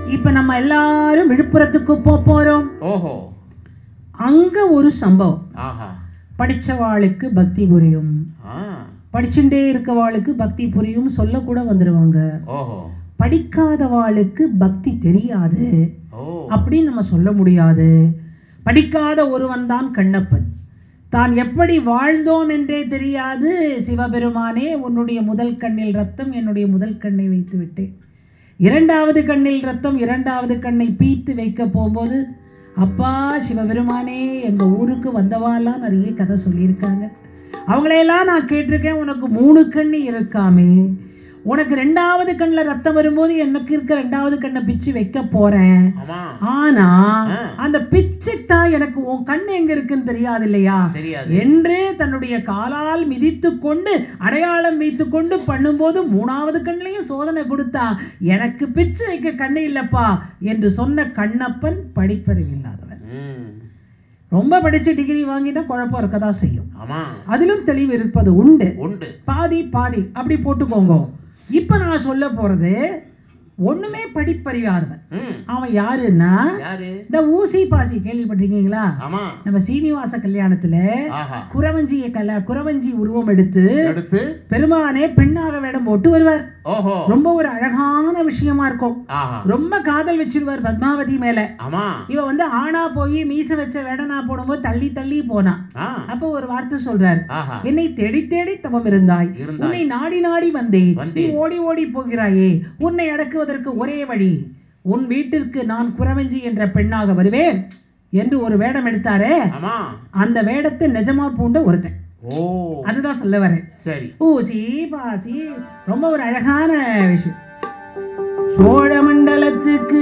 இப்ப நம்ம எல்லாரும் விழுப்புரத்துக்கு போக போறோம் ஓஹோ அங்க ஒரு சம்பவம் ஆஹா படிச்சவாளுக்கு பக்தி புரியும் ஆ படிச்சுட்டே இருக்கவாளுக்கு பக்தி புரியும் சொல்ல கூட வந்துருவாங்க ஓஹோ படிக்காதவாளுக்கு பக்தி தெரியாது ஓ அப்படின்னு நம்ம சொல்ல முடியாது படிக்காத ஒருவன் தான் கண்ணப்பன் தான் எப்படி வாழ்ந்தோம் என்றே தெரியாது சிவபெருமானே உன்னுடைய முதல் கண்ணில் ரத்தம் என்னுடைய முதல் கண்ணை வைத்து விட்டேன் இரண்டாவது கண்ணில் ரத்தம் இரண்டாவது கண்ணை பீத்து வைக்க போகும்போது அப்பா சிவபெருமானே எங்கள் ஊருக்கு வந்தவாலாம் நிறைய கதை சொல்லியிருக்காங்க அவங்களையெல்லாம் நான் கேட்டிருக்கேன் உனக்கு மூணு கண்ணு இருக்காமே உனக்கு ரெண்டாவது கண்ணில் ரத்தம் வரும்போது எனக்கு இருக்க ரெண்டாவது கண்ணை பிச்சு வைக்க போறேன் ஆமா ஆனா ஆ. அந்த பிச்சிட்டா எனக்கு உன் கண் எங்க இருக்குன்னு தெரியாது இல்லையா தெரியாது என்று தன்னுடைய காலால் மிதித்து கொண்டு அடையாளம் வைத்து கொண்டு பண்ணும்போது மூணாவது கண்ணிலையும் சோதனை கொடுத்தா எனக்கு பிச்சு வைக்க கண்ணு இல்லப்பா என்று சொன்ன கண்ணப்பன் படிப்பறிவு இல்லாதவன் ம் ரொம்ப படிச்சு டிகிரி வாங்கினா குழப்பம் இருக்கதான் செய்யும் ஆமா அதிலும் தெளிவு இருப்பது உண்டு உண்டு பாதி பாதி அப்படி போட்டுக்கோங்க இப்ப நான் சொல்ல போறது ஒண்ணுமே படிப்பறிவாதவன் ம் அவன் யாருன்னா யாரு இந்த ஊசி பாசி கேள்விப்பட்டிருக்கீங்களா ஆமா நம்ம சீனிவாச கல்யாணத்துல ஆஹா குறவஞ்சிய கல்யா குறவஞ்சி உருவம் எடுத்து எடுத்து பெருமானே பெண்ணாக வேடம் போட்டு வருவார் ஓஹோ ரொம்ப ஒரு அழகான விஷயமா இருக்கும் ஆஹா ரொம்ப காதல் வச்சிருவார் பத்மாவதி மேல ஆமா இவ வந்து ஆணா போய் மீச வச்ச வேடனா போடும்போது தள்ளி தள்ளி போனா ஆ அப்போ ஒரு வார்த்தை சொல்றார் ஆஹா என்னை தேடி தேடி தவம் இருந்தாய் இருந்தாய் உன்னை நாடி நாடி வந்தேன் நீ வந்தேன். ஓடி ஓடி போகிறாயே உன்னை அடக்குவதற்கு ஒரே வழி உன் வீட்டிற்கு நான் குறவஞ்சி என்ற பெண்ணாக வருவேன் என்று ஒரு வேடம் எடுத்தாரே ஆமா அந்த வேடத்தை நிஜமா பூண்ட ஒருத்தன் ஓ அதுதான் சொல்ல வரேன் சரி ஊசி பாசி ரொம்ப ஒரு அழகான விஷயம் சோழ மண்டலத்துக்கு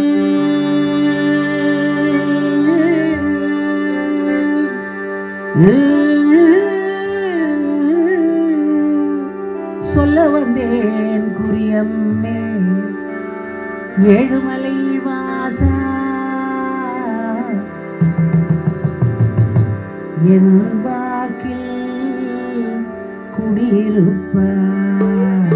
சொல்ல வந்தேன் குறியம்மே ஏழுமலை வாசா என் வாக்கில் குடியிருப்பார்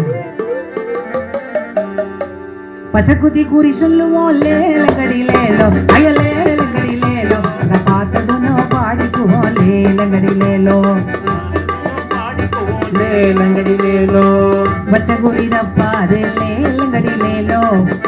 பச்சைக்குத்தி கூறி சொல்லுவோம் லேலங்கடிலேலோ அயலேலங்கடிலேலோ நான் பார்த்ததுன்னு பாடிக்குவோம் லேலங்கடிலேலோ லேலங்கடிலேலோ பச்சை குறி தப்பாது லேலங்கடிலேலோ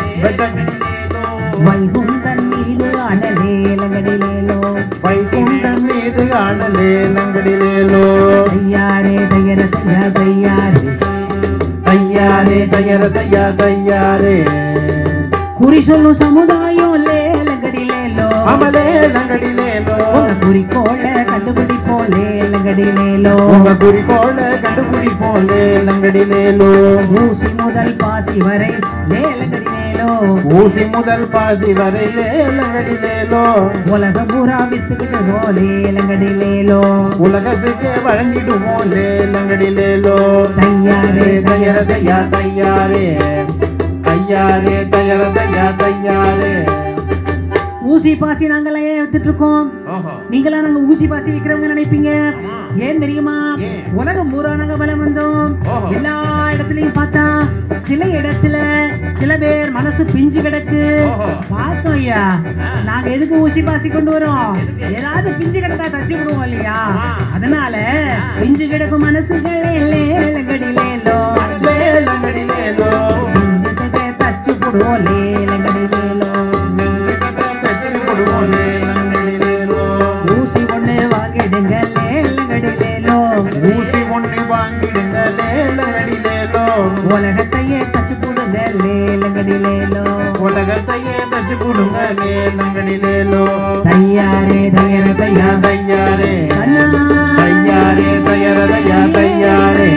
வைகுந்தன் மீது அடலேலங்கடிலேலோ வைகுண்டம் மீது ஆடலேலங்கடிலேலோ தையாரே தையர தையா தையாரே தையாரே தையர தையா தையாரே குறி சொல்லும் சமுதாயம் லேலங்கடிலேலோ அமலேலங்கடிலேலோ உங்க குறிக்கோள கண்டுபிடிப்போம் லேலங்கடிலேலோ உங்க குறிக்கோள கண்டுபிடிப்போம் லேலங்கடிலேலோ ஊசி முதல் பாசி வரை லேலங்கடிலேலோ ஊசி முதல் பாசி வரை லேலங்கடிலேலோ உலக பூரா வித்துக்கிட்டு லேலங்கடிலேலோ உலகத்துக்கு வழங்கிடுவோம் லேலங்கடிலேலோ தையாரே தையர தையா தையாரே தையாரே தையர தையா தையாரே ஊசி பாசி நாங்களே வித்துட்டு இருக்கோம் ஓஹோ நீங்களா நாங்க ஊசி பாசி விக்கிறவங்க நினைப்பீங்க ஆமா ஏன் தெரியுமா ஏன்? உலகம் பூரா நாங்க பலம் வந்தோம் ஓஹோ. எல்லா இடத்துலயும் பார்த்தா சில இடத்துல சில பேர் மனசு பிஞ்சு கிடக்கு ஓஹோ. பார்த்தோம் ஐயா நாங்க எதுக்கு ஊசி பாசி கொண்டு வரோம் ஏதாவது பிஞ்சு கிடந்தா தச்சு விடுவோம் இல்லையா ஆ. அதனால பிஞ்சு கிடக்கும் மனசுகளே லேலங்கடிலேலோ லேலங்கடிலேலோ பிஞ்சுகிட்ட தச்சு விடுவோம் லேலங்கடிலேலோ பெற்று கொடுவோம் லேலங்கடிலேலோ ஊசி ஒண்ணு வாங்கிடுங்க லேலங்கடிலேலோ ஊசி ஒண்ணு வாங்கிடுங்க லேலங்கடிலேலோ உலகத்தையே தச்சு கொடுங்க லேலங்கடிலேலோ உலகத்தையே தச்சு கொடுங்க லேலங்கடிலேலோ தையாரே தயர தையா தையாரே கண்ணா தையாரே தையர தையா தையாரே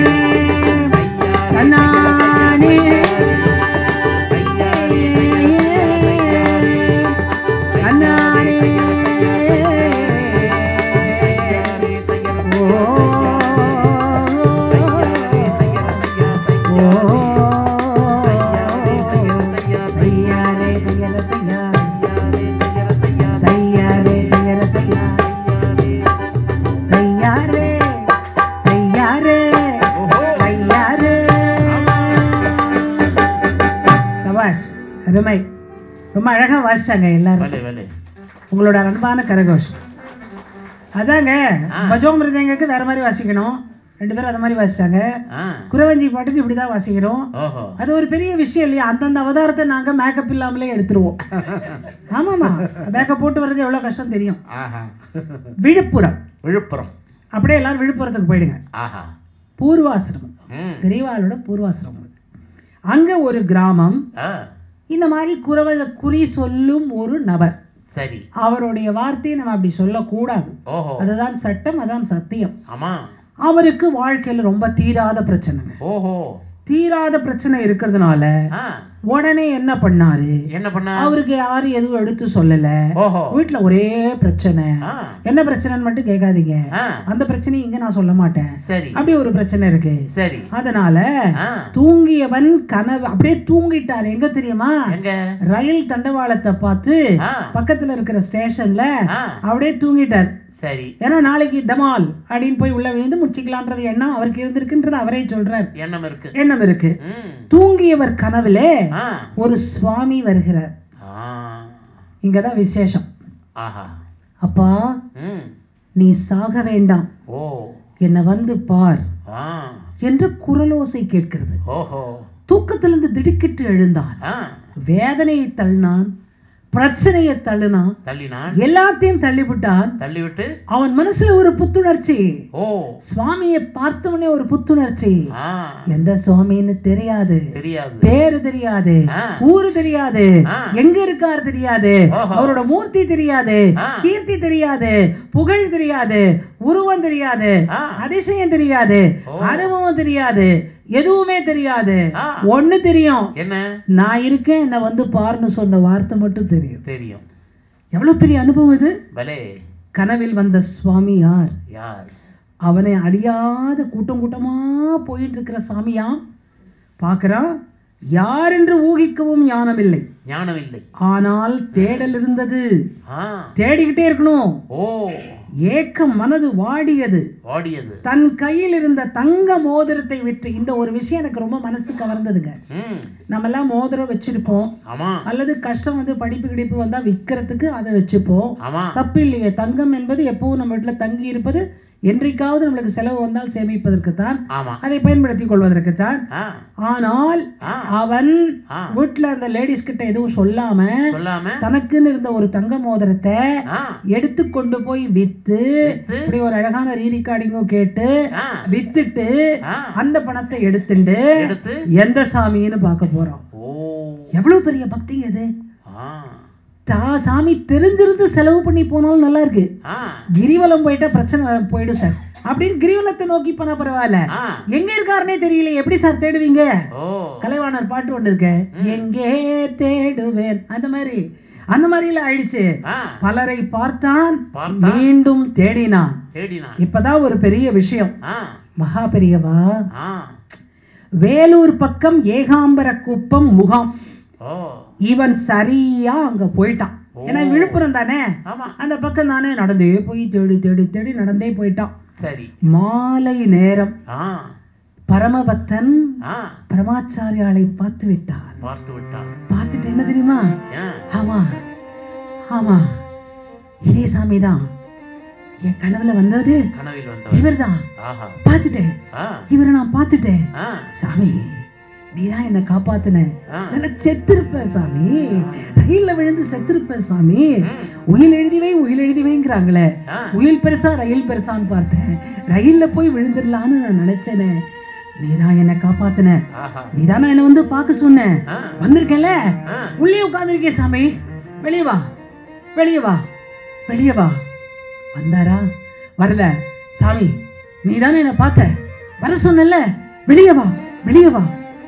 கண்ணானே கண்ணானே ஓ ஓ தையாரே தயர தையா தையாரே தயர தையா தையாரே தையாரே தையாரே சபாஷ் அருமை ரொம்ப அழகா வாசிச்சாங்க எல்லாரும் வலே வலே உங்களோட அன்பான கரகோஷம் அதாங்க பஜோ மிருதங்களுக்கு வேற மாதிரி வாசிக்கணும் ரெண்டு பேரும் அது மாதிரி வாசிச்சாங்க ஆ குறவஞ்சி பாட்டுக்கு இப்படி தான் வாசிக்கணும் ஓஹோ அது ஒரு பெரிய விஷயம் இல்லையா அந்தந்த அவதாரத்தை நாங்க மேக்கப் இல்லாமலே எடுத்துருவோம் ஆமாமா மேக்கப் போட்டு வர்றது எவ்வளவு கஷ்டம் தெரியும் ஆஹா விழுப்புரம் விழுப்புரம் அப்படியே எல்லாரும் விழுப்புரத்துக்கு போயிடுங்க ஆஹா பூர்வாசிரமம் ம் பெரியவாளோட பூர்வாசிரமம் அங்க ஒரு கிராமம் ஆ இந்த மாதிரி குறவ குறி சொல்லும் ஒரு நபர் சரி அவருடைய வார்த்தையை நம்ம அப்படி சொல்லக்கூடாது ஓஹோ அதுதான் சட்டம் அதான் சத்தியம் ஆமா அவருக்கு வாழ்க்கையில ரொம்ப தீராத பிரச்சனைங்க ஓஹோ தீராத பிரச்சனை இருக்கிறதுனால ஆ உடனே என்ன பண்ணாரு என்ன பண்ண அவருக்கு யாரும் எதுவும் எடுத்து சொல்லல ஓஹோ வீட்டுல ஒரே பிரச்சனை ஆ என்ன பிரச்சனைன்னு மட்டும் கேட்காதீங்க ஆ அந்த பிரச்சனையை இங்க நான் சொல்ல மாட்டேன் சரி அப்படி ஒரு பிரச்சனை இருக்கு சரி அதனால ஆ தூங்கியவன் கனவு அப்படியே தூங்கிட்டாரு எங்க தெரியுமா எங்க ரயில் தண்டவாளத்தை பார்த்து ஆ பக்கத்துல இருக்கிற ஸ்டேஷன்ல ஆ அப்படியே தூங்கிட்டார் சரி ஏன்னா நாளைக்கு டமால் அப்படின்னு போய் உள்ள விழுந்து முச்சிக்கலான்றது எண்ணம் அவருக்கு இருந்திருக்குன்றது அவரே சொல்றார் எண்ணம் இருக்கு எண்ணம் இருக்கு ம் தூங்கியவர் கனவிலே ஆ ஒரு சுவாமி வருகிறார் ஆ இங்கதான் விசேஷம் ஆஹா அப்பா ம் நீ சாக வேண்டாம் ஓ என்னை வந்து பார் ஆ என்று குரலோசை கேட்கிறது ஓஹோ தூக்கத்திலிருந்து திடுக்கிட்டு எழுந்தான் ஆ வேதனையை தள்ளினான் பிரச்சனையை தள்ளினான் தள்ளினான் எல்லாத்தையும் தள்ளிவிட்டான் தள்ளிவிட்டு அவன் மனசுல ஒரு புத்துணர்ச்சி ஓ சுவாமியை பார்த்தவனே ஒரு புத்துணர்ச்சி ஆ எந்த சுவாமின்னு தெரியாது தெரியாது பேரு தெரியாது ஆ ஊரு தெரியாது ஆ. எங்க இருக்கார் தெரியாது ஓஹோ. அவரோட மூர்த்தி தெரியாது ஆ. கீர்த்தி தெரியாது புகழ் தெரியாது உருவம் தெரியாது ஆ அதிசயம் தெரியாது ஓ. அனுபவம் தெரியாது எதுவுமே தெரியாது ஆ ஒண்ணு தெரியும் என்ன நான் இருக்கேன் என்னை வந்து பாருன்னு சொன்ன வார்த்தை மட்டும் தெரியும் தெரியும் எவ்வளவு பெரிய அனுபவம் இது பலே கனவில் வந்த சுவாமி யார் யார் அவனை அடியாத கூட்டம் கூட்டமா போயிட்டு இருக்கிற சாமியாம் பார்க்கறான் யார் என்று ஊகிக்கவும் ஞானமில்லை ஞானம் இல்லை ஆனால் தேடல் இருந்தது ஆ தேடிக்கிட்டே இருக்கணும் ஓ ஏக்கம் மனது வாடியது ஓடியது தன் கையில் இருந்த தங்க மோதிரத்தை விட்டு இந்த ஒரு விஷயம் எனக்கு ரொம்ப மனசு கவர்ந்ததுங்க ம் நம்ம எல்லாம் மோதிரம் வச்சிருப்போம் ஆமா அல்லது கஷ்டம் வந்து படிப்பு கிடிப்பு வந்தா விற்கிறதுக்கு அதை வச்சுப்போம் ஆமா தப்பு இல்லையே தங்கம் என்பது எப்பவும் நம்ம வீட்டில் தங்கி இருப்பது என்றைக்காவது நம்மளுக்கு செலவு வந்தால் சேமிப்பதற்கு தான் ஆமா அதை பயன்படுத்திக் கொள்வதற்கு தான் ஆ ஆனால் ஆ அவன் ஆ வீட்டுல அந்த லேடிஸ் கிட்ட எதுவும் சொல்லாம சொல்லாம தனக்குன்னு இருந்த ஒரு தங்க மோதிரத்தை ஆ எடுத்து கொண்டு போய் வித்து வித்து இப்படி ஒரு அழகான ரீரிகார்டிங்கும் கேட்டு ஆ வித்துட்டு ஆ அந்த பணத்தை எடுத்துட்டு எடுத்து எந்த சாமின்னு பார்க்க போறோம் ஓ எவ்வளவு பெரிய பக்திங்க இது ஆ தா சாமி தெரிஞ்சிருந்து செலவு பண்ணி போனாலும் நல்லா இருக்கு ஆ கிரிவலம் போயிட்டா பிரச்சனை போயிடும் சார் அப்படின்னு கிரிவலத்தை நோக்கி போனா பரவாயில்ல ஆ எங்க இருக்காருனே தெரியல எப்படி சார் தேடுவீங்க ஓ கலைவாணர் பாட்டு ஒன்று இருக்கு எங்கே தேடுவேன் அந்த மாதிரி அந்த மாதிரிலாம் ஆயிடுச்சு ஆ பலரை பார்த்தான் பார்த்தான். மீண்டும் தேடினான் தேடினான் இப்பதான் ஒரு பெரிய விஷயம் ஆ மகா பெரியவா ஆ வேலூர் பக்கம் ஏகாம்பர குப்பம் முகாம் ஓ இவன் சரியா அங்க போயிட்டான் ஏன்னா விழுப்புரம் தானே ஆமா அந்த பக்கம் தானே நடந்தே போய் தேடி தேடி தேடி நடந்தே போயிட்டான் சரி மாலை நேரம் ஆ பரமபக்தன் ஆ பரமாச்சாரியாளை பார்த்து விட்டான் பார்த்து விட்டான் பார்த்துட்டு என்ன தெரியுமா ஏன் ஆமா ஆமா இதே சாமி தான் என் கனவுல வந்தது கனவில் வந்தவன் இவர்தான் ஆஹா பார்த்துட்டேன் ஆ இவரை நான் பார்த்துட்டேன் ஆ சாமி நீதான் என்னை காப்பாத்துன ஆ நான் செத்திருப்பேன் சாமி ரயில்ல விழுந்து செத்திருப்பேன் சாமி ம். உயில் எழுதிவை உயில் எழுதிவைங்கிறாங்களே ஆ உயில் பெருசா ரயில் பெருசான்னு பார்த்தேன் ரயில்ல போய் விழுந்துடலான்னு நான் நினைச்சேனே நீதான் என்னை காப்பாத்துன ஆஹா நீதானே என்னை வந்து பார்க்க சொன்ன ஆ வந்திருக்கேன்ல ஆ உள்ளே உட்காந்துருக்கே சாமி வெளியே வா வெளியே வா வெளியே வா வந்தாரா வரல சாமி நீ தானே என்னை பார்த்த வர சொன்னல வெளியே வா வெளியே வா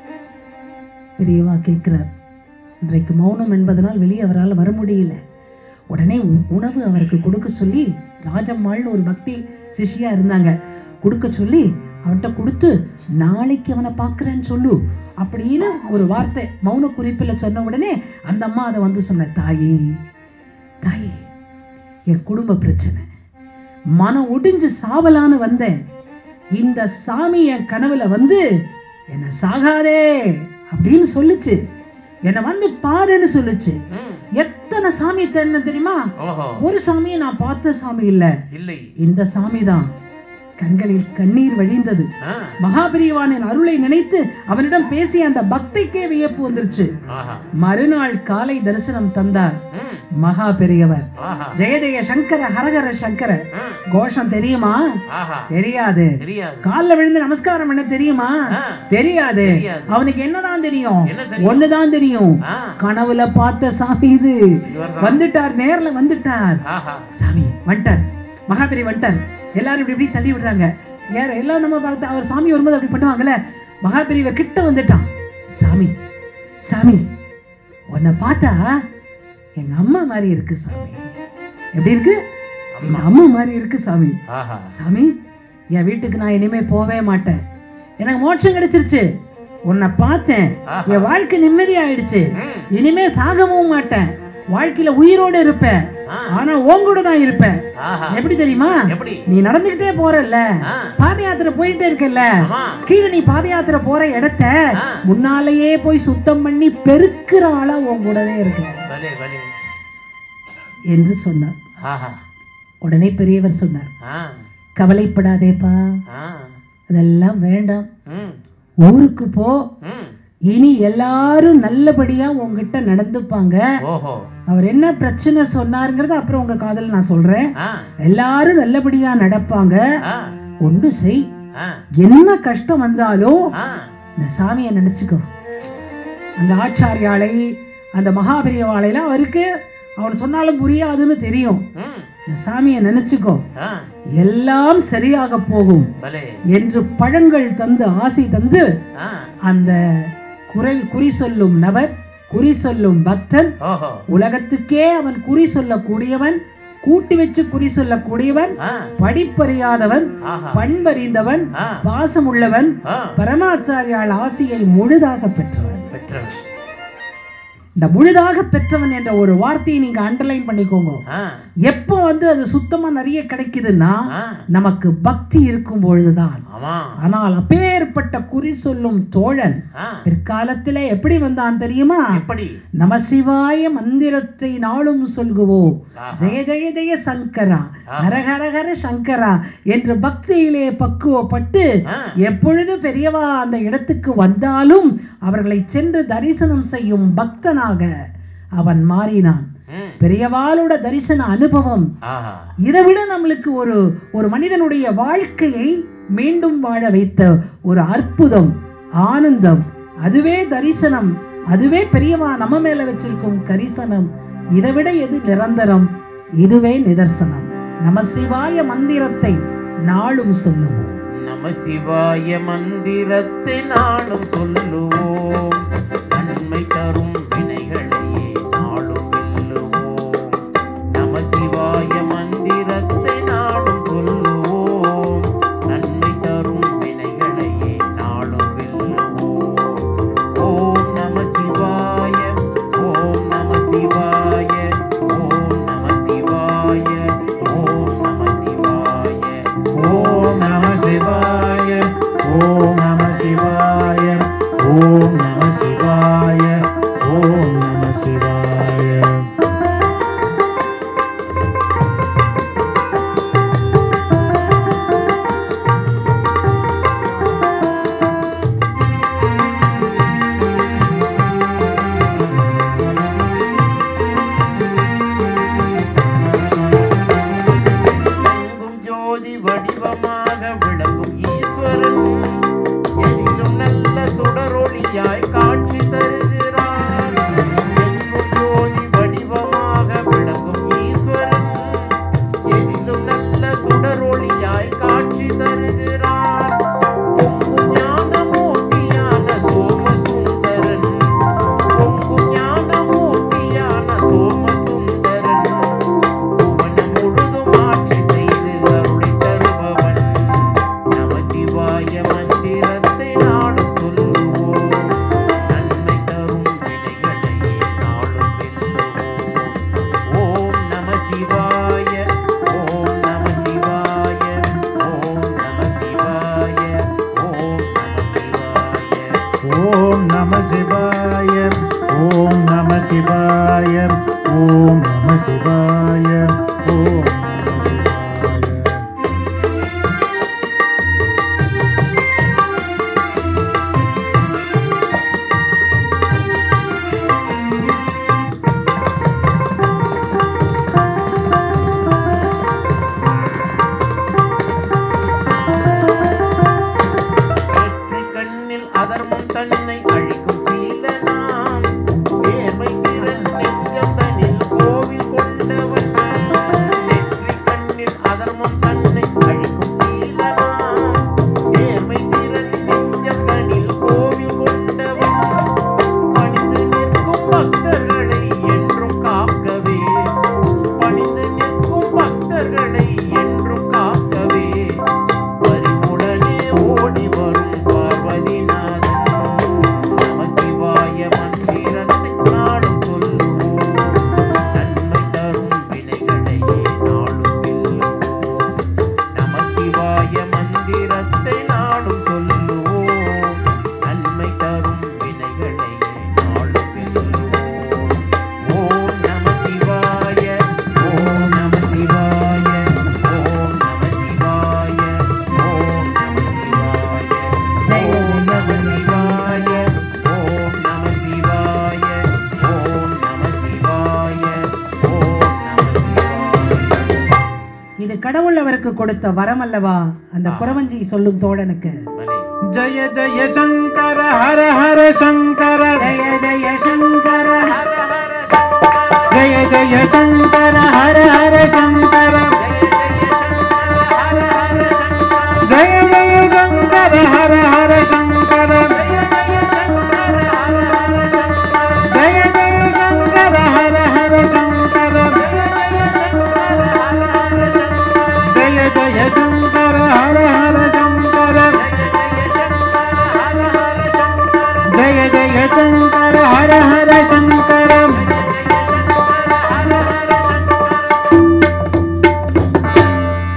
பெரியவா கேட்கிறார் இன்றைக்கு மௌனம் என்பதனால் வெளியே அவரால் வர முடியல உடனே உ- உணவு அவருக்கு கொடுக்க சொல்லி ராஜம்மாள்னு ஒரு பக்தி சிஷ்யா இருந்தாங்க கொடுக்க சொல்லி அவன்கிட்ட கொடுத்து நாளைக்கு அவனை பார்க்குறேன்னு சொல்லு அப்படின்னு ஒரு வார்த்தை மௌன குறிப்பில் சொன்ன உடனே அந்த அம்மா அதை வந்து சொன்ன தாயி தாயி என் குடும்ப பிரச்சனை மனம் ஒடிஞ்சு சாவலான்னு வந்தேன் இந்த சாமி என் கனவுல வந்து என்னை சாகாதே அப்படின்னு சொல்லுச்சு என்னை வந்து பாருன்னு சொல்லுச்சு ம் எத்தனை சாமி தேடின தெரியுமா ஓஹோ ஒரு சாமியை நான் பார்த்த சாமி இல்ல இல்லை இந்த சாமி தான் கண்களில் கண்ணீர் வழிந்தது ஆ, மகாபிரிவானின் அருளை நினைத்து அவனிடம் பேசிய அந்த பக்திக்கே வியப்பு வந்துருச்சு ஆஹா மறுநாள் காலை தரிசனம் தந்தார் ம், மகா பெரியவர் ஆஹா ஜெய ஜெய சங்கர ஹரஹர சங்கர ம், கோஷம் தெரியுமா ஆஹா தெரியாது தெரியாது கால்ல விழுந்து நமஸ்காரம் பண்ண தெரியுமா ஆ, தெரியாது தெரியாது. அவனுக்கு என்னதான் தெரியும் என்ன தெரியும் ஒண்ணுதான் தெரியும் ஆ, கனவுல பார்த்த சாமி இது இவர்தான். வந்துட்டார் நேர்ல வந்துட்டார் ஆஹா சாமி வந்துட்டார் மகாபெரி வந்துட்டார் எல்லாரும் இப்படி இப்படி தள்ளி விடுறாங்க யார் எல்லாம் நம்ம பார்த்து அவர் சாமி வரும்போது அப்படி பண்ணுவாங்கல்ல மகாபெரியவ கிட்ட வந்துட்டான் சாமி சாமி உன்னை பார்த்தா எங்க அம்மா மாதிரி இருக்கு சாமி எப்படி இருக்கு எங்க அம்மா மாதிரி இருக்கு சாமி ஆஹா சாமி என் வீட்டுக்கு நான் இனிமே போவே மாட்டேன் எனக்கு மோட்சம் கிடைச்சிருச்சு உன்னை பார்த்தேன் ஆஹா. என் வாழ்க்கை நிம்மதி ஆயிடுச்சு ம், இனிமே சாகவும் மாட்டேன் வாழ்க்கையில உயிரோட இருப்பேன் ஆ, ஆனா உன் கூட தான் இருப்பேன் ஆஹா எப்படி தெரியுமா எப்படி நீ நடந்துகிட்டே போறல்ல ஆ, பாத யாத்திரை போயிட்டே இருக்கல்ல ஆமா கீழே நீ பாத யாத்திரை போற இடத்த ஆ, முன்னாலேயே போய் சுத்தம் பண்ணி பெருக்கிற ஆளா உன் கூடவே இருக்க பலே பலே என்று சொன்னார் ஆஹா உடனே பெரியவர் சொன்னார் ஆ, கவலைப்படாதேப்பா ஆ, அதெல்லாம் வேண்டாம் ம், ஊருக்கு போ ம், இனி எல்லாரும் நல்லபடியா உங்ககிட்ட நடந்துப்பாங்க ஓஹோ அவர் என்ன பிரச்சனை சொன்னாருங்கிறத அப்புறம் உங்க காதல நான் சொல்றேன் ஆ, எல்லாரும் நல்லபடியா நடப்பாங்க ஆ, ஒன்று செய் ஆ, என்ன கஷ்டம் வந்தாலும் ஆ, இந்த சாமியை நினைச்சுக்கோ அந்த ஆச்சாரியாலை அந்த மகாபெரியவாளையெல்லாம் அவருக்கு அவன் சொன்னாலும் புரியாதுன்னு தெரியும் ம், இந்த சாமியை நினைச்சுக்கோ ஆ, எல்லாம் சரியாக போகும் பலே என்று பழங்கள் தந்து ஆசை தந்து ஆ, அந்த குறை குறி சொல்லும் நபர் குறி சொல்லும் பக்தன் ஓஹோ உலகத்துக்கே அவன் குறி சொல்லக்கூடியவன் கூட்டி வச்சு குறி சொல்லக்கூடியவன் ஆ, படிப்பறியாதவன் ஆஹா பண்பறிந்தவன் ஆ, பாசமுள்ளவன் ஆ, பரமாச்சாரியால் ஆசியை முழுதாக பெற்றவன் பெற்றவன் இந்த முழுதாக பெற்றவன் என்ற ஒரு வார்த்தையை நீங்க அண்டர்லைன் பண்ணிக்கோங்க ஆ, எப்போ வந்து அது சுத்தமா நிறைய கிடைக்குதுன்னா ஆ, நமக்கு பக்தி இருக்கும் பொழுதுதான் ஆமா ஆனால் அப்பேற்பட்ட குறி சொல்லும் தோழன் ஆ, பிற்காலத்திலே எப்படி வந்தான் தெரியுமா எப்படி நம சிவாய மந்திரத்தை நாளும் சொல்குவோம் ஆஹா. ஜெய ஜெய ஜெய சங்கரா ஆஹா. ஹரஹரஹர சங்கரா என்று பக்தியிலே பக்குவப்பட்டு ஆ, எப்பொழுது பெரியவா அந்த இடத்துக்கு வந்தாலும் அவர்களை சென்று தரிசனம் செய்யும் பக்தனாக அவன் மாறினான் ம், பெரியவாளோட தரிசன அனுபவம் ஆஹா இதை விட நம்மளுக்கு ஒரு ஒரு மனிதனுடைய வாழ்க்கையை மீண்டும் வாழ வைத்த ஒரு அற்புதம் ஆனந்தம் அதுவே தரிசனம் அதுவே பெரியவா நம்ம மேல வச்சிருக்கும் கரிசனம் இதை விட எது நிரந்தரம் இதுவே நிதர்சனம் நம சிவாய மந்திரத்தை நாளும் சொல்லுவோம் நம சிவாய மந்திரத்தை நாளும் சொல்லுவோம் நன்மை தரும் வினைகளையே நாளும் வெல்லுவோம் நம சிவாய மந்திரத்தை நாளும் சொல்லுவோம் நன்மை தரும் வினைகளையே நாளும் வெல்லுவோம் ஓம் நம சிவாய ஓம் நம சிவாய ஓம் நம சிவாய ஓம் நம சிவாய ஓம் நம சிவாய ஓம் நம சிவாய ஓம் நம சிவாய சிவாய ஓம் நம சிவாய ஓம் வெற்றி கண்ணில் அதர்மம் தன்னை அழிக்கும் சீலனாம் நேர்மை திறன் நெஞ்சத்தனில் கோவில் கொண்டவன் வெற்றி கண்ணில் அதர்மம் தன்னை அழிக்கும் சீலனாம் நேர்மை திறன் நெஞ்சத்தனில் கோவில் கொண்டவன் பணிந்து நிற்கும் பக்தர்களை என்றும் காக்கவே பணிந்து நிற்கும் பக்தர்களை என்றும் காக்கவே பரிவுடனே ஓடி வரும் பார்வதிநாதன் நம சிவாய மந்திரத்தை நாடும் சொல்லுவோம் நன்மை தரும் வினைகளையே நாளும் வெல்லுவோம் நம சிவாய மந்திரத்தை நாடும் சொல்லுவோம் நன்மை தரும் வினைகளையே நாளும் வெல்லுவோம் ஓம் நம சிவாய ஓம் நம சிவாய ஓம் நம சிவாய ஓம் நம சிவாய ஓம் நம சிவாய ஓம் நம சிவாய ஓம் நம சிவாய ஓம் நம சிவாய இது கடவுள் அவருக்கு கொடுத்த வரம் அல்லவா அந்த குறவஞ்சி சொல்லும் தோழனுக்கு ஜய ஜய சங்கர ஹர ஹர சங்கர ஜெய ஜெய சங்கர ஜய ஜய சங்கர ஹர ஹர சங்கர ஜய ஜய சங்கர ஹர ஹர சங்கர ஜய ஜய சங்கர ஹர ஹர சங்கர ஜய ஜய சங்கர ஹர ஹர சங்கர ஜய ஜய சங்கர